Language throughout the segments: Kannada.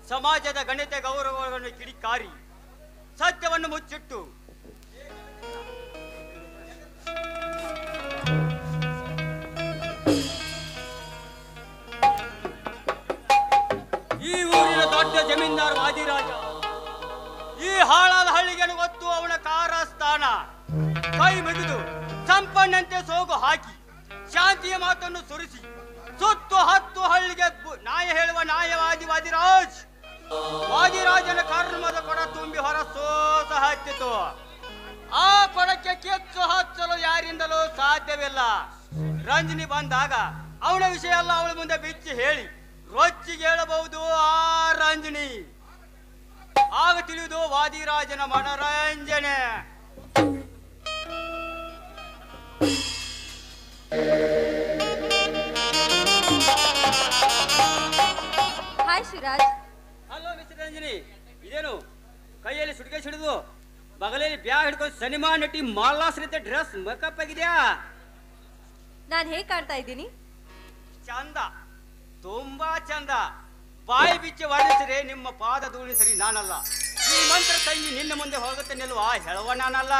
ಸಮಾಜದ ಗಣ್ಯತೆ ಗೌರವಗಳನ್ನು ಕಿಡಿಕಾರಿ ಸತ್ಯವನ್ನು ಮುಚ್ಚಿಟ್ಟು ಈ ಊರಿನ ದೊಡ್ಡ ಜಮೀನ್ದಾರ್ ವಾದಿರಾಜ ಈ ಹಾಳಾದ ಹಳ್ಳಿಗೆ ಗೊತ್ತು ಅವನ ಕಾರಸ್ಥಾನ ಕೈ ಮುಗಿದು ಸಂಪನ್ನಂತೆ ಸೋಗು ಹಾಕಿ ಶಾಂತಿಯ ಮಾತನ್ನು ಸುರಿಸಿ ಸುತ್ತು ಹತ್ತು ಹಳ್ಳಿಗೆ ಬು- ನ್ಯಾಯ ಹೇಳುವ ನ್ಯಾಯವಾದಿ ವಾದಿರಾಜ್ ವಾದಿರಾಜನ ಕರ್ಮದ ಕೊಡ ತುಂಬಿ ಹೊರ ಸೋಸ ಹತ್ತಿತು ಆ ಕೊಡಕ್ಕೆ ಕೆಚ್ಚು ಹಚ್ಚಲು ಯಾರಿಂದಲೂ ಸಾಧ್ಯವಿಲ್ಲ ರಂಜನಿ ಬಂದಾಗ ಅವಳ ವಿಷಯ ಎಲ್ಲ ಅವಳ ಮುಂದೆ ಬಿಚ್ಚಿ ಹೇಳಿ ರೊಚ್ಚಿಗೆ ಹೇಳಬಹುದು ಆ ರಂಜನಿ ಆಗ ತಿಳಿಯುವುದು ವಾದಿರಾಜನ ಮನರಂಜನೆ hi Shivaraj hello mister Ranjani ಇದೇನು ಕೈಯಲ್ಲಿ ಸುಟಿಕೆ ಸಿಡಿದು ಬಗಲಲ್ಲಿ ಬ್ಯಾಗ್ ಹಿಡ್ಕೊಂಡು ಸಿನಿಮಾ ನಟಿ ಮಾಲಾಶ್ರಿತ ಡ್ರೆಸ್ ಮೇಕಪ್ ಆಗಿದ್ಯಾ ನಾನು ಹೇಗೆ ಕಾಣ್ತಾ ಇದ್ದೀನಿ ಚಂದ ತುಂಬಾ ಚಂದ ಬಾಯಿ ಬಿಚ್ಚಿ ವರ್ಣಿಸಿದ್ರೆ ನಿಮ್ಮ ಪಾದ ಧೂಳಿ ಸರಿ ನಾನಲ್ಲ ಈ ಮಂತ್ರ ತಂಗಿ ನಿನ್ನ ಮುಂದೆ ಹೋಗುತ್ತೆ ನಿಲ್ವ ಹೇಳುವ ನಾನಲ್ಲ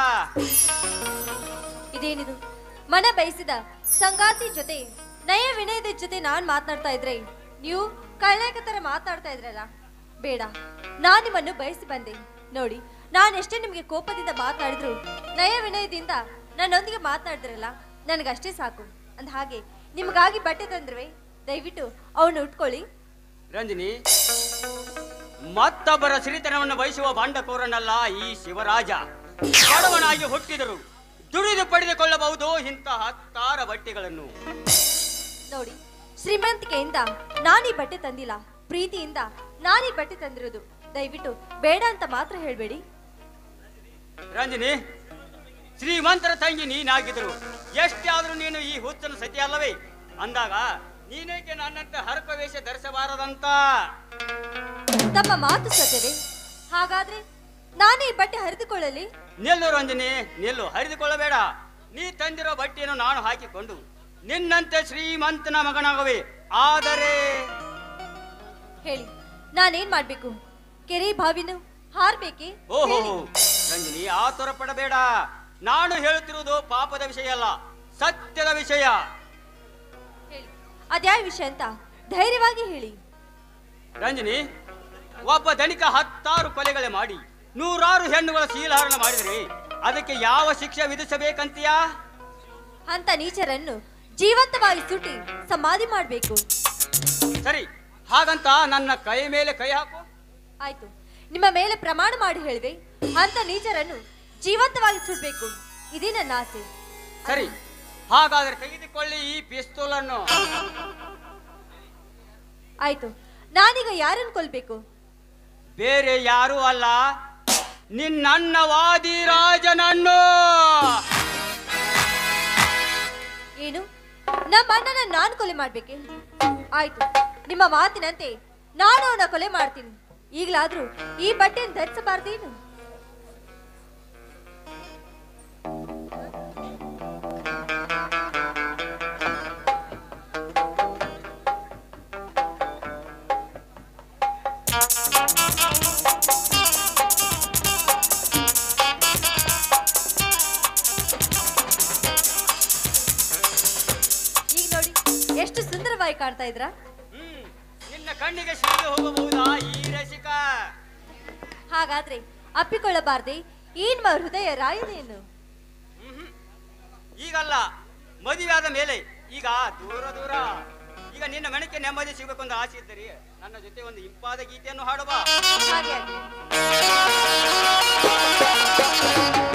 ಇದೇನಿದು ಮನ ಬಯಸಿದ ಸಂಗಾತಿ ಜೊತೆ ನಯ ವಿನಯದ ಜೊತೆ ನಾನ್ ಮಾತನಾಡ್ತಾ ಇದ್ರೆ ನೀವು ಕಳ್ಳಕ ತರ ಮಾತನಾಡ್ತಾ ಇದ್ರಲ್ಲ ಬೇಡ ನಾನ್ ನಿಮ್ಮನ್ನು ಬಯಸಿ ಬಂದೆ ನೋಡಿ ನಾನು ಎಷ್ಟೇ ನಿಮಗೆ ಕೋಪದಿಂದ ಮಾತನಾಡಿದ್ರು ನಯ ವಿನಯದಿಂದ ನನ್ನೊಂದಿಗೆ ಮಾತನಾಡಿದ್ರಲ್ಲ ನನಗಷ್ಟೇ ಸಾಕು ಅಂದ ಹಾಗೆ ನಿಮಗಾಗಿ ಬಟ್ಟೆ ತಂದ್ರವೆ ದಯವಿಟ್ಟು ಅವನ್ನ ಉಟ್ಕೊಳ್ಳಿ ರಂಜನಿ ಮತ್ತೊಬ್ಬರ ಸಿರಿತನವನ್ನು ಬಯಸುವ ಬಂಡಕೋರನಲ್ಲ ಈ ಶಿವರಾಜ ಬಡವನಾಗಿ ಹುಟ್ಟಿದರು ದುಡಿದು ಪಡೆದುಕೊಳ್ಳಬಹುದು ಇಂತಹ ಹತ್ತಾರ ಬಟ್ಟೆಗಳನ್ನು ನೋಡಿ ಶ್ರೀಮಂತಿಕೆಯಿಂದ ನಾನೀ ಬಟ್ಟೆ ತಂದಿಲ್ಲ ಪ್ರೀತಿಯಿಂದ ನಾನೀ ಬಟ್ಟೆ ತಂದಿರೋದು ದಯವಿಟ್ಟು ಬೇಡ ಅಂತ ಮಾತ್ರ ಹೇಳ್ಬೇಡಿ ರಂಜನಿ ಶ್ರೀಮಂತರ ತಂಗಿ ನೀನಾಗಿದ್ರು ಎಷ್ಟೇ ಆದ್ರೂ ನೀನು ಈ ಹುಚ್ಚನ ಸತಿ ಅಲ್ಲವೇ ಅಂದಾಗ ನೀನೇಕೆ ನನ್ನಂತ ಹರಕ ವೇಷ ಧರಿಸಬಾರದಂತ ತಮ್ಮ ಮಾತು ಸತ್ಯವೇ ಹಾಗಾದ್ರೆ ನಾನೇ ಈ ಬಟ್ಟೆ ಹರಿದುಕೊಳ್ಳಲಿ ನಿಲ್ಲು ರಂಜನಿ ನಿಲ್ಲು ಹರಿದುಕೊಳ್ಳಬೇಡ ನೀ ತಂದಿರೋ ಬಟ್ಟೆಯನ್ನು ನಾನು ಹಾಕಿಕೊಂಡು ನಿನ್ನಂತೆ ಶ್ರೀಮಂತನ ಮಗನಾಗವೆ ಆದರೆ ಹೇಳಿ ನಾನೇನ್ ಮಾಡ್ಬೇಕು ಕೆರೆ ಬಾವಿನು ಹಾರ್ಬೇಕೆ ಓಹೋ ಹೇಳಿ. ರಂಜನಿ ಆತುರ ಪಡಬೇಡ ನಾನು ಹೇಳುತ್ತಿರುವುದು ಪಾಪದ ವಿಷಯ ಅಲ್ಲ ಸತ್ಯದ ವಿಷಯ ಹೇಳಿ ಅದ್ಯಾವ ವಿಷಯ ಅಂತ ಧೈರ್ಯವಾಗಿ ಹೇಳಿ ರಂಜನಿ ಒಬ್ಬ ಧನಿಕ ಹತ್ತಾರು ಕೊಲೆಗಳೇ ಮಾಡಿ ನೂರಾರು ಹೆಣ್ಣುಗಳ ಶೀಲಹರಣ ಮಾಡಿದರೆ ಅದಕ್ಕೆ ಯಾವ ಶಿಕ್ಷೆ ವಿಧಿಸಬೇಕಂತೀಯಾ ಅಂತ ನೀಚರನ್ನು ಜೀವಂತವಾಗಿ ಸುಟ್ಟಿ ಸಮಾಧಿ ಮಾಡ್ಬೇಕು ಸರಿ ಹಾಗಂತ ನನ್ನ ಕೈ ಮೇಲೆ ಕೈ ಹಾಕು ಆಯ್ತು ನಿಮ್ಮ ಮೇಲೆ ಪ್ರಮಾಣ ಮಾಡಿ ಹೇಳಿದೆ ಅಂತ ನೀಚರನ್ನು ಜೀವಂತವಾಗಿ ಸುಡ್ಬೇಕು ಇದೇ ನನ್ನ ಆಸೆ ಸರಿ ಹಾಗಾದ್ರೆ ತೆಗೆದುಕೊಳ್ಳಿ ಈ ಪಿಸ್ತೂಲನ್ನು ಆಯ್ತು ನಾನೀಗ ಯಾರನ್ನು ಕೊಲ್ಬೇಕು ಬೇರೆ ಯಾರೂ ಅಲ್ಲ ನಿನ್ನನ್ನ ವಾದಿರಾಜನನ್ನು ಏನು ನಮ್ಮ ಅಣ್ಣನ ನಾನು ಕೊಲೆ ಮಾಡ್ಬೇಕೆ ಆಯ್ತು ನಿಮ್ಮ ಮಾತಿನಂತೆ ನಾನು ಅವನ ಕೊಲೆ ಮಾಡ್ತೀನಿ ಈಗಲಾದ್ರೂ ಈ ಬಟ್ಟೆಯನ್ನು ಧರಿಸಬಾರ್ದೇನು ಈಗ ನೋಡಿ ಎಷ್ಟು ಸುಂದರವಾಗಿ ಕಾಣ್ತಾ ಇದ್ರಾ ಹ್ಮ್ ನಿನ್ನ ಕಣ್ಣಿಗೆ ಸಿಡಿದು ಹೋಗಬಹುದಾ ಈ ರಸಿಕ ಹಾಗಾದ್ರೆ ಅಪ್ಪಿಕೊಳ್ಳಬಾರ್ದೆ ಈ ನಿಮ್ಮ ಹೃದಯ ರಾಯದೇನು ಮ್ಹೂ. ಈಗಲ್ಲ ಮದುವೆಯಾದ ಮೇಲೆ ಈಗ ದೂರ ದೂರ ಈಗ ನಿನ್ನ ಮನೆಗೆ ನೆಮ್ಮದಿ ಸಿಗಬೇಕು ಅಂತ ಆಸೆ ಇದ್ದರೆ ನನ್ನ ಜೊತೆ ಒಂದು ಇಂಪಾದ ಗೀತೆಯನ್ನು ಹಾಡುವ ಹಾಗೆ ಆಗ್ಲಿ.